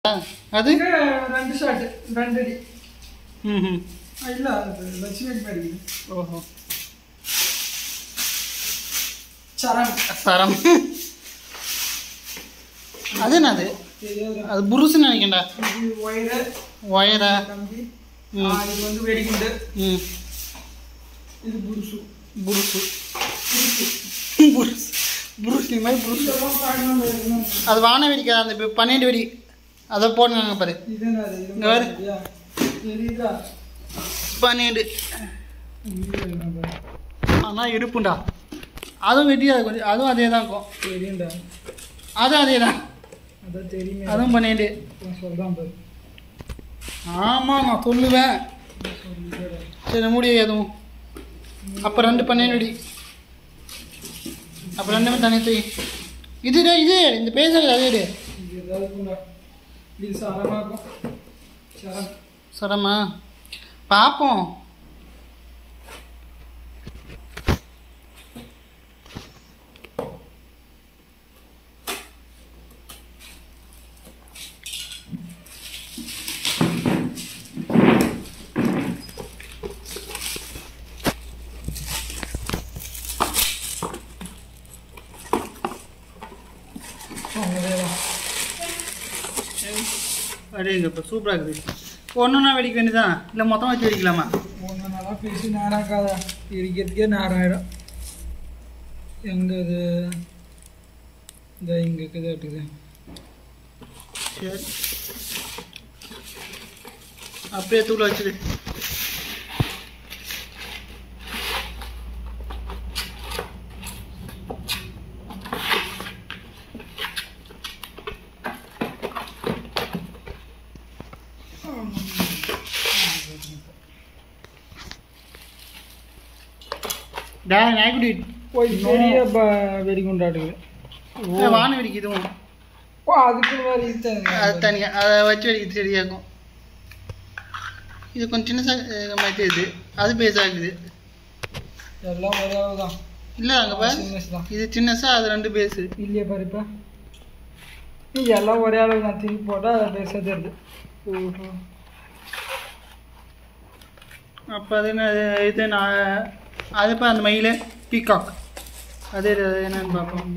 அது இங்க ரெண்டு ஷாட் ரெண்டு அடி ம் ம் ஆ, இல்ல அது லட்சுமி அடி மாதிரி இருக்குது ஓஹோ சரம் சரம் அது என்னது தெரியாது அது புருசுன்னு நினைக்கண்டா இது ஒயரு ஒயரா கம்பி ம். ஆ, இது வந்து வெடிகுண்டு ம் இது புருசு புருசு புருசு புருஷ் மாதிரி புருஷு இதெல்லாம் பார்க்கணும் இருக்கணும். அது வான வெடிக்க அந்த இப்ப பன்னெண்டு வெடி அதை போடுங்க பாரு இது என்னது இது இங்க பாரு. மாதிரியா? தெரியுதா பன்னெண்டு இது என்னது? ஆனால் இருப்புண்டா அதுவும் வெட்டியாக கொஞ்சம் அதுவும் அதே தான் இருக்கும் தெரியும்டா அதுவும் அதே தான் அதான் தெரியுமே அதுவும் பன்னெண்டு நான் சொல்றேன் பாரு ஆமாம் நான் சொல்லுவேன் சொல்லிட்டேடா. சரி முடிய எதுவும் அப்போ ரெண்டு பன்னெண்டு வெடி அப்போ ரெண்டுமே தனி தூய் இதுடா இது இந்த பேசுறது அதே இடு இது ஏதாவது இருக்கும்டா. இது சரமாக்கும் சரம் சரமா பார்ப்போம் அவங்களேதான். அப்படிங்க இப்போ சூப்பராக இருக்குது ஒன்றுனா வெடிக்க வேண்டியதான் இல்லை மொத்தமாக வச்சு வெடிக்கலாமா ஒன்று நல்லா பேசி நேராக்காதா இருக்கிறதுக்கே நேரம் ஆயிடும் எங்க இது இந்த இங்க இருக்குது இருக்குது சரி அப்படியே தூள் வச்சுடு டா நாய்க்குடி போய் பெரிய ப- வெடிகுண்டாட்டுக்குது வான வெடிக்கு இதுவும் ஓ அதுக்கு வேறு இது அது தனியாக அதை வச்சு வெடிக்க சரியாக இருக்கும் இது கொஞ்சம் சின்ன மாதிரி இது அது பேஸாகுது எல்லாம் ஒரே அளவு தான் இல்லை அங்கே பாரு சின்னஸ் தான் இது சின்னசா அது ரெண்டு பேஸு இல்லையா பாரு இப்போ நீ எல்லாம் ஒரே அளவு தான் திருப்பி போட்டால் அது பெருசாக தெரியுது ஓஹோ அப்போ அது என்ன இது- இது நான் அது இப்போ அந்த மயில் பீகாக் அது இது என்னன்னு பார்ப்போம்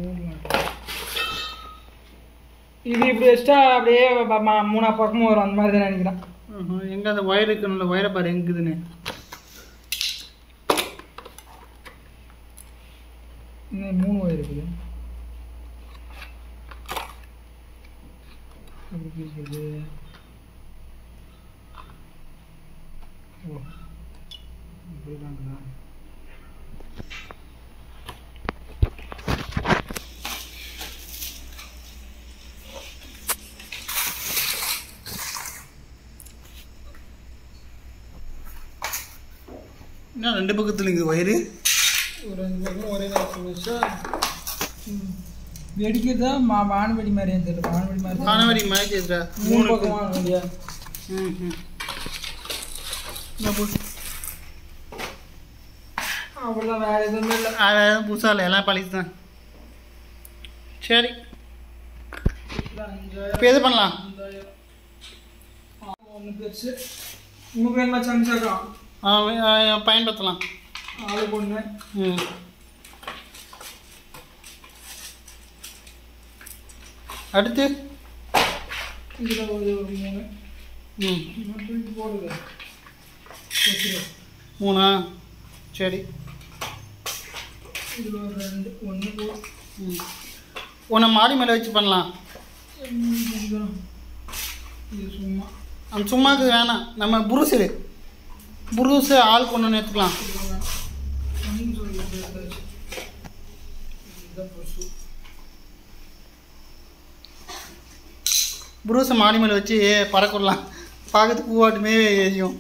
இது இப்படி வச்சுட்டா அப்படியே ப- ம- மூணா பக்கமும் வரும் அந்த மாதிரி தான் நினைக்கிறேன் எங்கே அந்த ஒயர் இருக்கணும்ல ஒயரை பாரு எங்குதுன்னு இன்னும் மூணு வயது இருக்குது எப்படி இருக்குது ஓ இப்படிதாங்களா என்ன ரெண்டு பக்கத்தில் இருக்குது ஒயரு ஒரு ரெண்டு பக்கம் ஒரே நேரத்தில் வச்சா வெடிக்கிறதா மா வானவெடி மாதிரியே தெரியல வானவெடி மாதிரி வானவரி மாதிரி தெரியுதா மூணு பக்கம் வானவெடியா ம் ம் என்ன போ அவ்வளோதான் வேறு எதுவுமே இல்லை அதான் புதுசாக இல்லை எல்லாம் பழசு தான் சரி இப்போ எது பண்ணலாம் ஒன்று பெருசு உங்களுக்கு வேணுமா சம்சாக்கம் ஆ, ஆ, பயன்படுத்தலாம் ஆளு பொண்ணு ம் அடுத்து இதில் ஒரு மூணு ம் இன்னும் தூக்கி போடுது வச்சிரு. மூணா சரி இதில் ஒரு ரெண்டு ஒன்று போடு ம் உன்னை மாடி மேலே வச்சு பண்ணலாம் இதுதான். இது சும்மா அந்த சும்மாக்கு வேணாம் நம்ம புருசு புருசு ஆளுக்கு ஒன்று எடுத்துக்கலாம் இதுதான். ஒண்ணும் சொல்லி பேசாச்சு. இதுதான் பசு. புருசை மாடி மேலே வச்சு பறக்கிடலாம் பார்க்கறதுக்கு பூவாட்டுமே எரியும்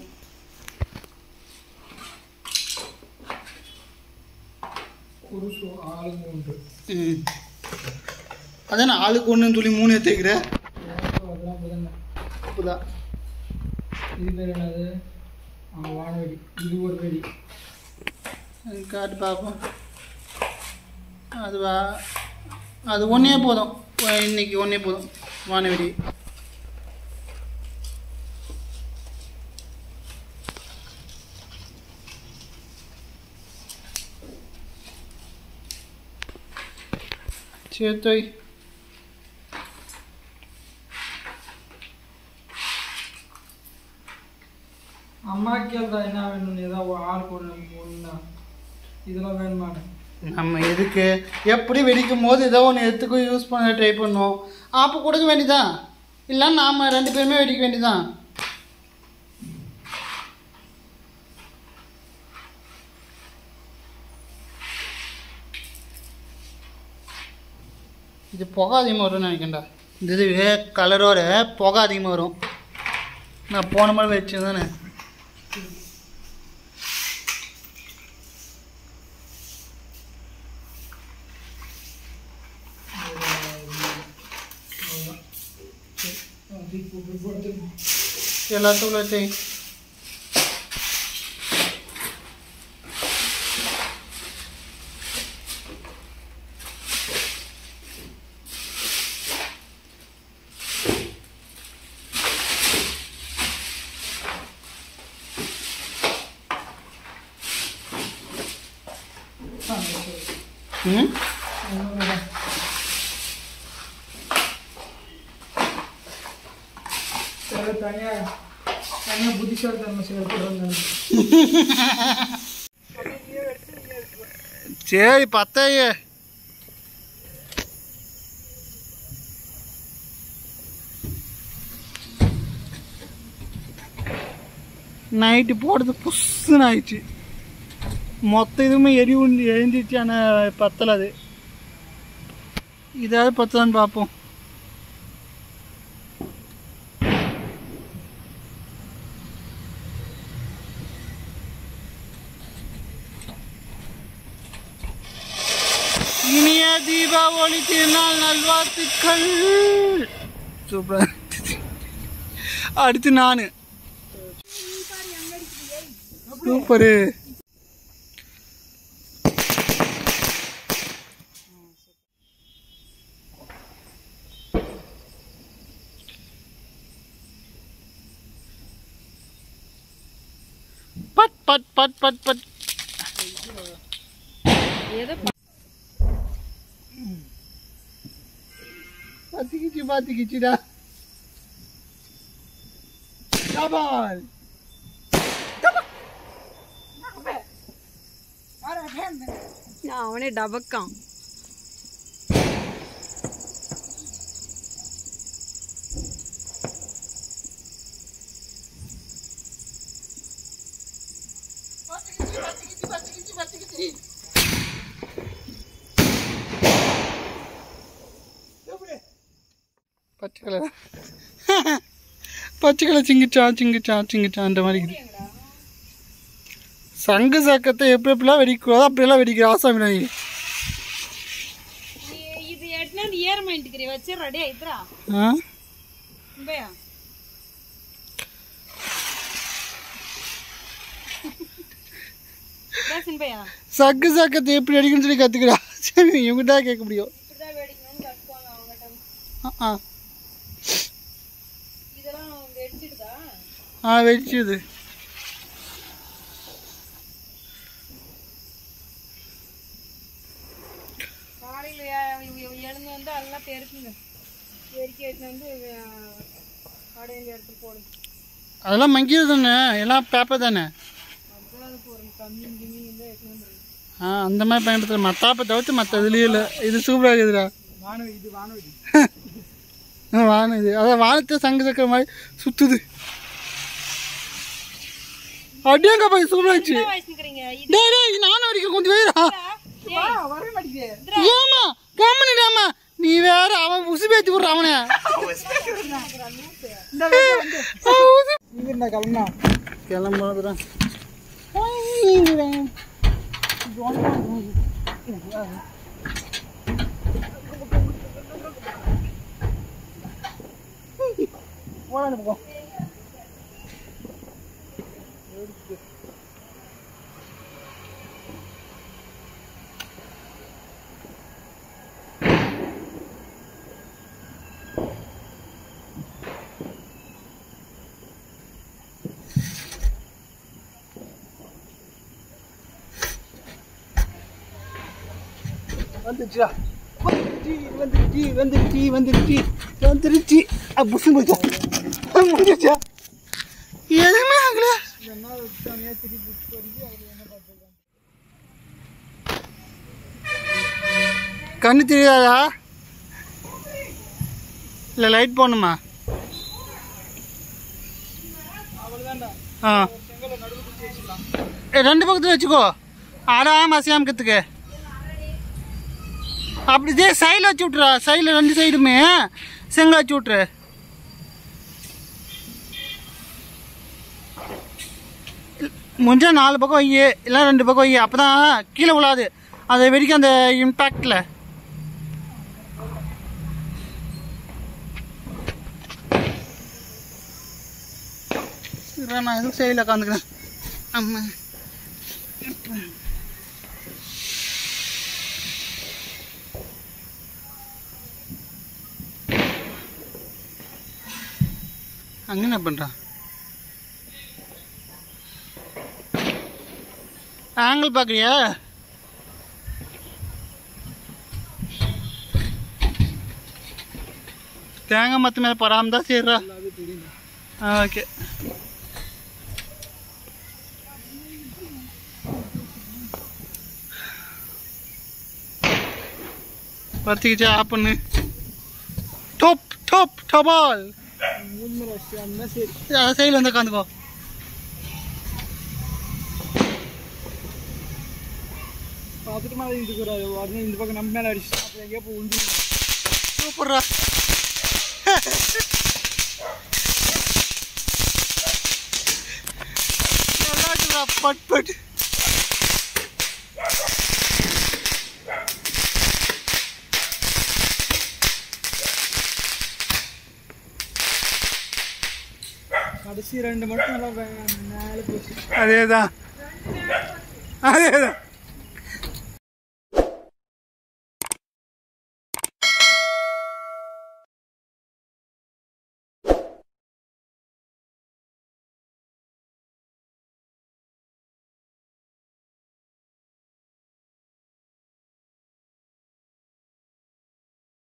குருசு ஆளு மூன்று ம் அதானே ஆளுக்கு ஒன்றுன்னு சொல்லி மூணு எடுத்துக்கிற அதெல்லாம் அப்படிதாங்க அப்போதான் இது பேர் என்னது ஆ வானவெடி இது ஒரு வெடி காட்டு பார்ப்போம் அதுவா அது ஒன்றே போதும் ஒ- இன்னைக்கு ஒன்றே போதும் வானவெடி சரி தோய் அம்மா கேள்றா என்ன வேணும்னு ஏதாவது ஆளுக்கு ஒன்று ஒன்றா இதெல்லாம் வேணுமான்னு நம்ம எதுக்கு எப்படி வெடிக்கும் போது ஏதோ ஒன்று எடுத்துக்கும் யூஸ் பண்ண ட்ரை பண்ணுவோம் அப்போ கொடுக்க வேண்டியதான் இல்லை நாம் ரெண்டு பேருமே வெடிக்க வேண்டியதான் இது புகை அதிகமாக வரும்னு நினைக்கிறேன்டா இந்த இது கலரோட புகை அதிகமாக வரும் நான் போன மாதிரி வச்சு தானே எல்லாத்துக்குள்ள வச்சு ம் சரி தனியாக தனியாக புத்திசாலித்தன்மை செயல்படுறாங்க சரி பத்தாயே நைட்டு போடுறது புஷ்ஷுன்னு ஆயிடுச்சு மொத்த இதுவுமே எரி உண்டு எழுந்திருச்சு ஆனால் பத்தலை அது இதாவது பத்தலான்னு பார்ப்போம் இனிய தீபாவளி திருநாள் நல்வாழ்த்துக்கள் சூப்பரா அடுத்து நானு சூப்பரு பட் பட் பட் பட் பட் பத்திக்கிச்சு பத்திக்கிச்சுடா டபால் அவனே டபக்கான் பச்சை கலர் பச்சை கலர் சிங்கிச்சா சிங்கிச்சா சிங்கிச்சா அந்த மாதிரி இருக்குது சங்கு சக்கத்தை எப்படி எப்படிலாம் வெடிக்கூடாதோ அப்படியெல்லாம் வெடிக்கிற ஆசாமி நாய் இது எட்டுனா ஏறமாயிட்டுக்கிறீ வச்சு ரெடி ஆயிடுறா ஆ பையா பேசுன் பையா சங்கு சக்கத்தை எப்படி அடிக்கணும்னு சொல்லி கற்றுக்கிறா சரி இவங்ககிட்ட கேட்க முடியும் இப்படிதான் வெடிக்கணும்னு கற்றுக்குவாங்க அவங்ககிட்ட ஆ ஆ இதெல்லாம் வெடிச்சிடுதா ஆ வெடிச்சுது காலையில் எழுந்து வந்து எல்லாம் பெருக்குங்க பெருக்கி எடுத்து வந்து கடையில் எடுத்து போடுங்க அதெல்லாம் மங்கியது தானே எல்லாம் பேப்பர் தானே அதுதான் அதுக்கு ஒரு கம்மி கிம்மி இருந்தால் எடுத்து வந்துடுங்க ஆ அந்த மாதிரி பயன்படுத்துகிற மத்தாப்பை தவிர்த்து மற்ற இதுலேயும் இல்லை இது சூப்பராக இருக்குதுடா வானவி இது வானவி ஆ, வானம் இது அதான் வானத்தை சங்கு சக்கர மாதிரி சுற்றுது அப்படியேங்க போய் சூப்பராச்சு என்ன வயசுக்கிறீங்க இது டேய் டேய் நானும் வரைக்கும் கொஞ்சம் வேறா வரவே மாட்டேங்குது ஏமா கம்மனிடாமா நீ வேற அவன் உசு பேச்சு விட்ற அவனை இது என்ன கிளம்பா கிளம்புறதுடா வந்துச்சுடா வந்துருச்சு வந்துருச்சு வந்துருச்சு வந்துருச்சு வந்துருச்சு புஷு முடிச்சா முடிஞ்சிச்சா எதுவுமே ஆகல கண்ணு தெரியாதா இல்லை லைட் போடணுமா ஆ ஏ, ரெண்டு பக்கத்துல வச்சுக்கோ ஆடாம அசையாமக்கிறதுக்கு அப்படியே சைடில் வச்சு விட்றா சைடில் ரெண்டு சைடுமே செங்கல் வச்சு விட்ரு முடிஞ்சா நாலு பக்கம் வை இல்லை ரெண்டு பக்கம் வை அப்போ தான் கீழே விழாது அது வெடிக்கும் அந்த இம்பேக்டில் நான் எதுவும் சைடில் உட்காந்துக்கிறேன் ஆமா அங்கே என்ன பண்ணுறான் ஆங்கிள் பார்க்குறியா தேங்காய் மத்து மேலே படாமல் தான் சரிடா ஆ ஓகே பத்திக்கிச்சா ஆஃப் பண்ணு டோப் டோப் டபால் மூணு வச்சு அந்த சரி சைடில் வந்து உட்காந்துக்கோ பார்த்துட்டு மேலே இருந்துக்கூடாது உடனே இந்த பக்கம் நம்ம மேலே அடிச்சு அப்புறம் எங்கேயோ போய் உண்டு சூப்பர்ரா நல்லா இருக்குடா, பட் பட் கடைசி ரெண்டு மட்டும் நல்லா வே- மேலே போச்சு அதேதான் அதேதான்